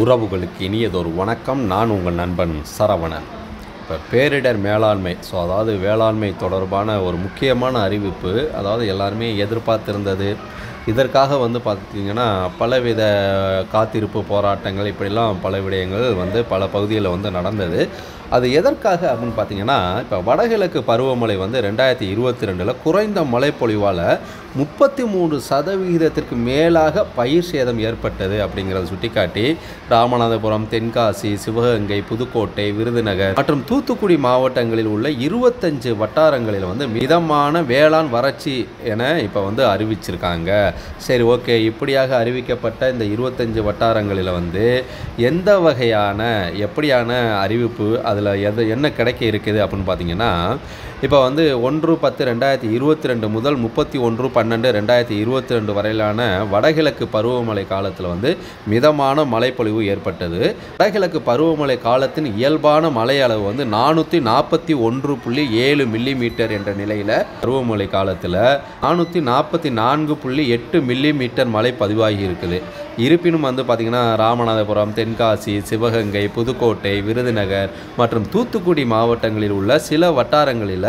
உறவுகளுக்கு இனியதொரு வணக்கம் நான் உங்கள் நண்பன் சரவணன் இப்போ பேரிடர் மேலாண்மை ஸோ அதாவது வேளாண்மை தொடர்பான ஒரு முக்கியமான அறிவிப்பு அதாவது எல்லாருமே எதிர்பார்த்திருந்தது இதற்காக வந்து பார்த்திங்கன்னா பலவித காத்திருப்பு போராட்டங்கள் இப்படிலாம் பல விடயங்கள் வந்து பல பகுதிகளில் வந்து நடந்தது அது எதற்காக அப்படின்னு பார்த்தீங்கன்னா இப்போ வடகிழக்கு பருவமழை வந்து ரெண்டாயிரத்தி இருபத்தி ரெண்டில் குறைந்த மழைப்பொழிவால் முப்பத்தி மூணு சதவிகிதத்திற்கு மேலாக பயிர் சேதம் ஏற்பட்டது அப்படிங்கிறத சுட்டிக்காட்டி ராமநாதபுரம் தென்காசி சிவகங்கை புதுக்கோட்டை விருதுநகர் மற்றும் தூத்துக்குடி மாவட்டங்களில் உள்ள இருபத்தஞ்சு வட்டாரங்களில் வந்து மிதமான வேளாண் வறட்சி என இப்போ வந்து அறிவிச்சிருக்காங்க சரி ஓகே இப்படியாக அறிவிக்கப்பட்ட இந்த இருபத்தஞ்சு வட்டாரங்களில் வந்து எந்த வகையான எப்படியான அறிவிப்பு அதில் எது என்ன கிடைக்க இருக்குது அப்படின்னு பார்த்தீங்கன்னா இப்போ வந்து ஒன்று பத்து ரெண்டாயிரத்தி இருபத்தி ரெண்டு முதல் முப்பத்தி ஒன்று பன்னெண்டு ரெண்டாயிரத்தி இருபத்தி ரெண்டு வரையிலான வடகிழக்கு பருவமழை காலத்தில் வந்து மிதமான மழைப்பொழிவு ஏற்பட்டது வடகிழக்கு பருவமழை காலத்தின் இயல்பான மழை அளவு வந்து நானூற்றி நாற்பத்தி ஒன்று புள்ளி ஏழு மில்லி மீட்டர் என்ற நிலையில் பருவமழை காலத்தில் நானூற்றி நாற்பத்தி நான்கு புள்ளி எட்டு மில்லி மீட்டர் மழை பதிவாகி இருக்குது இருப்பினும் வந்து பார்த்திங்கன்னா ராமநாதபுரம் தென்காசி சிவகங்கை புதுக்கோட்டை விருதுநகர் மற்றும் தூத்துக்குடி மாவட்டங்களில் உள்ள சில வட்டாரங்களில்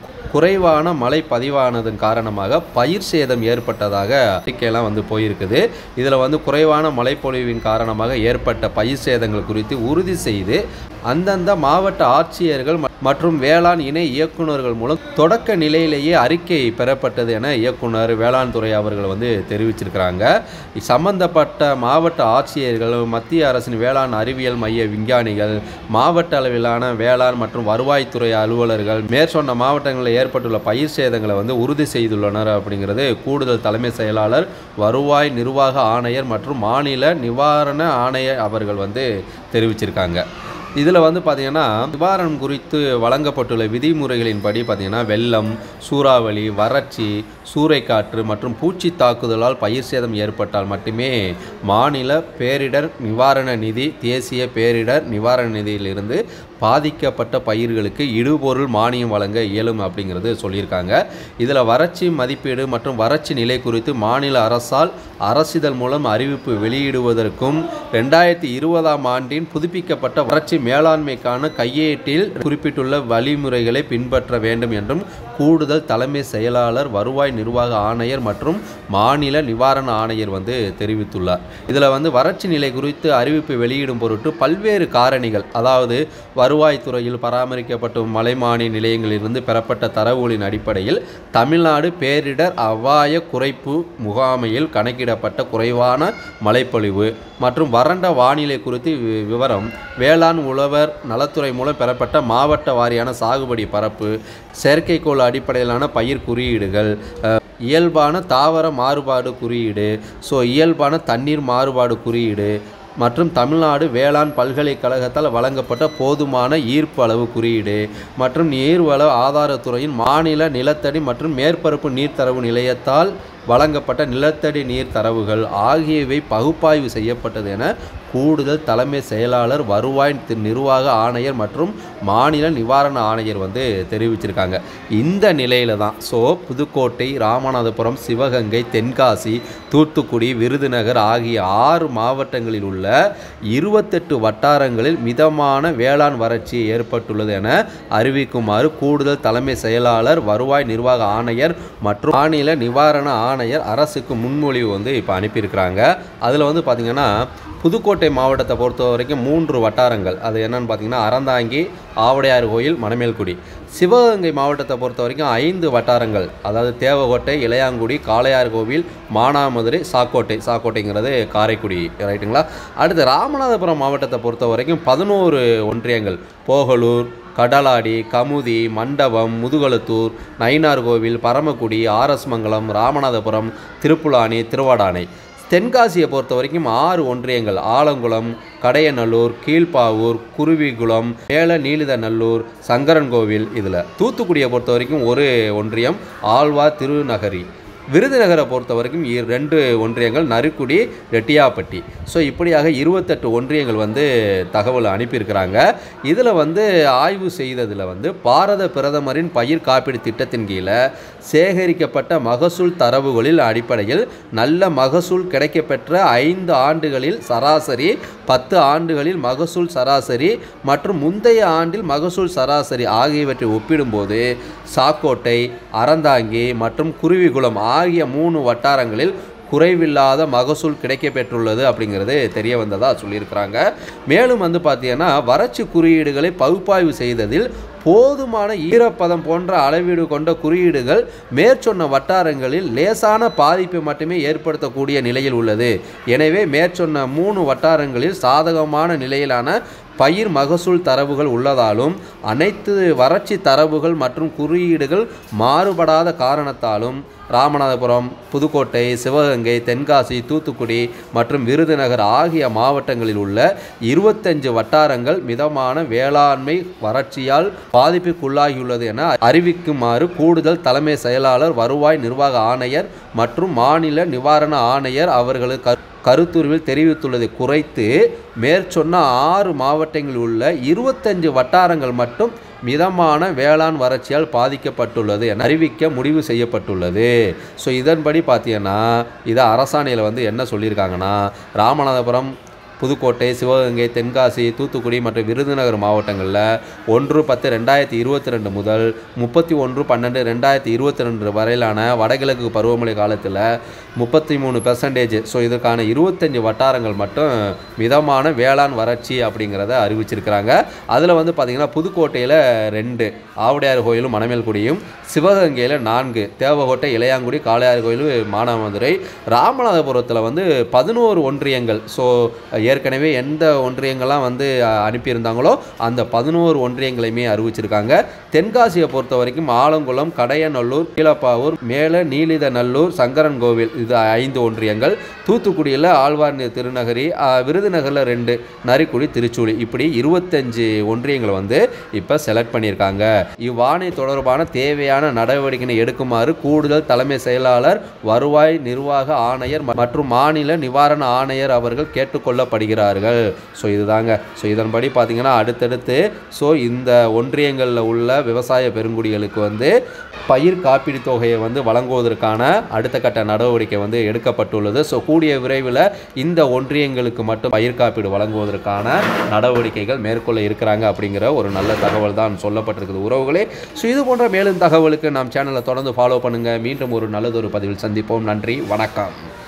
குறைவான மழை பதிவானதன் காரணமாக பயிர் சேதம் ஏற்பட்டதாக அறிக்கையெல்லாம் வந்து போயிருக்குது இதில் வந்து குறைவான மழைப்பொழிவின் காரணமாக ஏற்பட்ட பயிர் சேதங்கள் குறித்து உறுதி செய்து அந்தந்த மாவட்ட ஆட்சியர்கள் ம- மற்றும் வேளாண் இணை இயக்குநர்கள் மூலம் தொடக்க நிலையிலேயே அறிக்கை பெறப்பட்டது என இயக்குனர் வேளாண் துறை அவர்கள் வந்து தெரிவிச்சிருக்கிறாங்க சம்பந்தப்பட்ட மாவட்ட ஆட்சியர்கள் மத்திய அரசின் வேளாண் அறிவியல் மைய விஞ்ஞானிகள் மாவட்ட அளவிலான வேளாண் மற்றும் வருவாய்த்துறை அலுவலர்கள் மேற்சொன்ன மாவட்டங்களில் ஏற்பட்டுள்ள பயிர் சேதங்களை வந்து உறுதி செய்துள்ளனர் அப்படிங்கிறது கூடுதல் தலைமை செயலாளர் வருவாய் நிர்வாக ஆணையர் மற்றும் மாநில நிவாரண ஆணையர் அவர்கள் வந்து தெரிவிச்சிருக்காங்க இதில் வந்து பார்த்திங்கன்னா நிவாரணம் குறித்து வழங்கப்பட்டுள்ள விதிமுறைகளின்படி பார்த்திங்கன்னா வெள்ளம் சூறாவளி வறட்சி சூறைக்காற்று மற்றும் பூச்சி தாக்குதலால் பயிர் சேதம் ஏற்பட்டால் மட்டுமே மாநில பேரிடர் நிவாரண நிதி தேசிய பேரிடர் நிவாரண நிதியிலிருந்து பாதிக்கப்பட்ட பயிர்களுக்கு இடுபொருள் மானியம் வழங்க இயலும் அப்படிங்கிறது சொல்லியிருக்காங்க இதில் வறட்சி மதிப்பீடு மற்றும் வறட்சி நிலை குறித்து மாநில அரசால் அரசிதழ் மூலம் அறிவிப்பு வெளியிடுவதற்கும் ரெண்டாயிரத்தி இருபதாம் ஆண்டின் புதுப்பிக்கப்பட்ட வறட்சி மேலாண்மைக்கான கையேட்டில் குறிப்பிட்டுள்ள வழிமுறைகளை பின்பற்ற வேண்டும் என்றும் கூடுதல் தலைமை செயலாளர் வருவாய் நிர்வாக ஆணையர் மற்றும் மாநில நிவாரண ஆணையர் வந்து தெரிவித்துள்ளார் இதில் வந்து வறட்சி நிலை குறித்து அறிவிப்பு வெளியிடும் பொருட்டு பல்வேறு காரணிகள் அதாவது வருவாய்த்துறையில் பராமரிக்கப்பட்ட மலைமானி நிலையங்களிலிருந்து பெறப்பட்ட தரவுகளின் அடிப்படையில் தமிழ்நாடு பேரிடர் அபாய குறைப்பு முகாமையில் கணக்கிடப்பட்ட குறைவான மழைப்பொழிவு மற்றும் வறண்ட வானிலை குறித்து வி- விவரம் வேளாண் உழவர் நலத்துறை மூலம் பெறப்பட்ட மாவட்ட வாரியான சாகுபடி பரப்பு செயற்கைக்கோள் அடிப்படையிலான பயிர் குறியீடுகள் அஹ், இயல்பான தாவர மாறுபாடு குறியீடு ஸோ இயல்பான தண்ணீர் மாறுபாடு குறியீடு மற்றும் தமிழ்நாடு வேளாண் பல்கலைக்கழகத்தால் வழங்கப்பட்ட போதுமான ஈர்ப்பு அளவு குறியீடு மற்றும் நீர்வள ஆதாரத்துறையின் மாநில நிலத்தடி மற்றும் மேற்பரப்பு நீர்த்தரவு நிலையத்தால் வழங்கப்பட்ட நிலத்தடி நீர் தரவுகள் ஆகியவை பகுப்பாய்வு செய்யப்பட்டது என கூடுதல் தலைமை செயலாளர் வருவாய் தி- நிர்வாக ஆணையர் மற்றும் மாநில நிவாரண ஆணையர் வந்து தெரிவிச்சிருக்காங்க இந்த நிலையில தான் ஸோ புதுக்கோட்டை ராமநாதபுரம் சிவகங்கை தென்காசி தூத்துக்குடி விருதுநகர் ஆகிய ஆறு மாவட்டங்களில் உள்ள இருபத்தெட்டு வட்டாரங்களில் மிதமான வேளாண் வறட்சி ஏற்பட்டுள்ளது என அறிவிக்குமாறு கூடுதல் தலைமை செயலாளர் வருவாய் நிர்வாக ஆணையர் மற்றும் மாநில நிவாரண ஆணையர் அரசுக்கு முன்மொழிவு வந்து இப்போ அனுப்பியிருக்கிறாங்க அதில் வந்து பார்த்திங்கன்னா புதுக்கோட்டை மாவட்டத்தை பொறுத்த வரைக்கும் மூன்று வட்டாரங்கள் அது என்னன்னு பார்த்தீங்கன்னா அறந்தாங்கி ஆவடையார் கோயில் மணமேல்குடி சிவகங்கை மாவட்டத்தை பொறுத்த வரைக்கும் ஐந்து வட்டாரங்கள் அதாவது தேவகோட்டை இளையாங்குடி காளையார் கோவில் மானாமதுரை சாக்கோட்டை சாக்கோட்டைங்கிறது காரைக்குடி ரைட்டுங்களா அடுத்து ராமநாதபுரம் மாவட்டத்தை பொறுத்த வரைக்கும் பதினோரு ஒன்றியங்கள் போகலூர் கடலாடி கமுதி மண்டபம் முதுகலத்தூர் நயினார்கோவில் பரமக்குடி ஆர்எஸ் மங்கலம் ராமநாதபுரம் திருப்புலானி திருவாடானை தென்காசியை பொறுத்த வரைக்கும் ஆறு ஒன்றியங்கள் ஆலங்குளம் கடையநல்லூர் கீழ்ப்பாவூர் குருவிகுளம் மேல நீலிதநல்லூர் சங்கரன்கோவில் இதில் தூத்துக்குடியை பொறுத்த வரைக்கும் ஒரு ஒன்றியம் ஆழ்வா திருநகரி விருதுநகரை பொறுத்த வரைக்கும் இ- ரெண்டு ஒன்றியங்கள் நறுக்குடி ரெட்டியாப்பட்டி ஸோ இப்படியாக இருபத்தெட்டு ஒன்றியங்கள் வந்து தகவல் அனுப்பியிருக்கிறாங்க இதில் வந்து ஆய்வு செய்ததில் வந்து பாரத பிரதமரின் பயிர் காப்பீடு திட்டத்தின் கீழே சேகரிக்கப்பட்ட மகசூல் தரவுகளில் அடிப்படையில் நல்ல மகசூல் கிடைக்கப்பெற்ற ஐந்து ஆண்டுகளில் சராசரி பத்து ஆண்டுகளில் மகசூல் சராசரி மற்றும் முந்தைய ஆண்டில் மகசூல் சராசரி ஆகியவற்றை ஒப்பிடும்போது சாக்கோட்டை அறந்தாங்கி மற்றும் குருவிகுளம் ஆகிய மூணு வட்டாரங்களில் குறைவில்லாத மகசூல் கிடைக்கப் பெற்றுள்ளது அப்படிங்கிறது தெரிய வந்ததா சொல்லியிருக்கிறாங்க மேலும் வந்து பார்த்தீங்கன்னா வறட்சி குறியீடுகளை பகுப்பாய்வு செய்ததில் போதுமான ஈரப்பதம் போன்ற அளவீடு கொண்ட குறியீடுகள் மேற்சொன்ன வட்டாரங்களில் லேசான பாதிப்பை மட்டுமே ஏற்படுத்தக்கூடிய நிலையில் உள்ளது எனவே மேற்சொன்ன மூணு வட்டாரங்களில் சாதகமான நிலையிலான பயிர் மகசூல் தரவுகள் உள்ளதாலும் அனைத்து வறட்சி தரவுகள் மற்றும் குறியீடுகள் மாறுபடாத காரணத்தாலும் ராமநாதபுரம் புதுக்கோட்டை சிவகங்கை தென்காசி தூத்துக்குடி மற்றும் விருதுநகர் ஆகிய மாவட்டங்களில் உள்ள இருபத்தஞ்சு வட்டாரங்கள் மிதமான வேளாண்மை வறட்சியால் பாதிப்புக்குள்ளாகியுள்ளது என அறிவிக்குமாறு கூடுதல் தலைமை செயலாளர் வருவாய் நிர்வாக ஆணையர் மற்றும் மாநில நிவாரண ஆணையர் அவர்களுக்கு கரு- கருத்துருவில் தெரிவித்துள்ளதை குறைத்து மேற்சொன்ன ஆறு மாவட்டங்களில் உள்ள இருபத்தஞ்சு வட்டாரங்கள் மட்டும் மிதமான வேளாண் வறட்சியால் பாதிக்கப்பட்டுள்ளது என அறிவிக்க முடிவு செய்யப்பட்டுள்ளது ஸோ இதன்படி பார்த்தீங்கன்னா இதை அரசாணையில் வந்து என்ன சொல்லியிருக்காங்கன்னா ராமநாதபுரம் புதுக்கோட்டை சிவகங்கை தென்காசி தூத்துக்குடி மற்றும் விருதுநகர் மாவட்டங்களில் ஒன்று பத்து ரெண்டாயிரத்தி இருபத்தி ரெண்டு முதல் முப்பத்தி ஒன்று பன்னெண்டு ரெண்டாயிரத்தி இருபத்தி ரெண்டு வரையிலான வடகிழக்கு பருவமழை காலத்தில் முப்பத்தி மூணு பெர்சன்டேஜ் ஸோ இதற்கான இருபத்தஞ்சி வட்டாரங்கள் மட்டும் மிதமான வேளாண் வறட்சி அப்படிங்கிறத அறிவிச்சிருக்கிறாங்க அதில் வந்து பார்த்திங்கன்னா புதுக்கோட்டையில் ரெண்டு ஆவுடையார் கோயிலும் மணமேல்குடியும் சிவகங்கையில் நான்கு தேவகோட்டை இளையாங்குடி காளையார் கோயில் மானாமதுரை ராமநாதபுரத்தில் வந்து பதினோரு ஒன்றியங்கள் ஸோ ஏற்கனவே எந்த ஒன்றியங்கள்லாம் வந்து அஹ், அனுப்பியிருந்தாங்களோ அந்த பதினோரு ஒன்றியங்களையுமே அறிவிச்சிருக்காங்க தென்காசியை பொறுத்த வரைக்கும் ஆலங்குளம் கடையநல்லூர் கீழப்பாவூர் மேல நீலிதநல்லூர் சங்கரன் கோவில் இது ஐந்து ஒன்றியங்கள் தூத்துக்குடியில் ஆழ்வார் திருநகரி அஹ், விருதுநகரில் ரெண்டு நரிக்குடி திருச்சூழி இப்படி இருபத்தஞ்சு ஒன்றியங்களை வந்து இப்போ செலக்ட் பண்ணியிருக்காங்க இவ்வாணை தொடர்பான தேவையான நடவடிக்கைகளை எடுக்குமாறு கூடுதல் தலைமை செயலாளர் வருவாய் நிர்வாக ஆணையர் ம- மற்றும் மாநில நிவாரண ஆணையர் அவர்கள் கேட்டுக்கொள்ளப்படுகிறார்கள் ஸோ இதுதாங்க ஸோ இதன்படி பார்த்தீங்கன்னா அடுத்தடுத்து ஸோ இந்த ஒன்றியங்களில் உள்ள விவசாய பெருங்குடிகளுக்கு வந்து பயிர் காப்பீடு தொகையை வந்து வழங்குவதற்கான அடுத்த கட்ட நடவடிக்கை வந்து எடுக்கப்பட்டுள்ளது ஸோ கூடிய விரைவில் இந்த ஒன்றியங்களுக்கு மட்டும் பயிர் காப்பீடு வழங்குவதற்கான நடவடிக்கைகள் மேற்கொள்ள இருக்கிறாங்க அப்படிங்கிற ஒரு நல்ல தகவல் தான் சொல்லப்பட்டிருக்குது உறவுகளே ஸோ இது போன்ற மேலும் தகவலுக்கு நாம் சேனலை தொடர்ந்து ஃபாலோ பண்ணுங்கள் மீண்டும் ஒரு நல்லதொரு பதிவில் சந்திப்போம் நன்றி வணக்கம்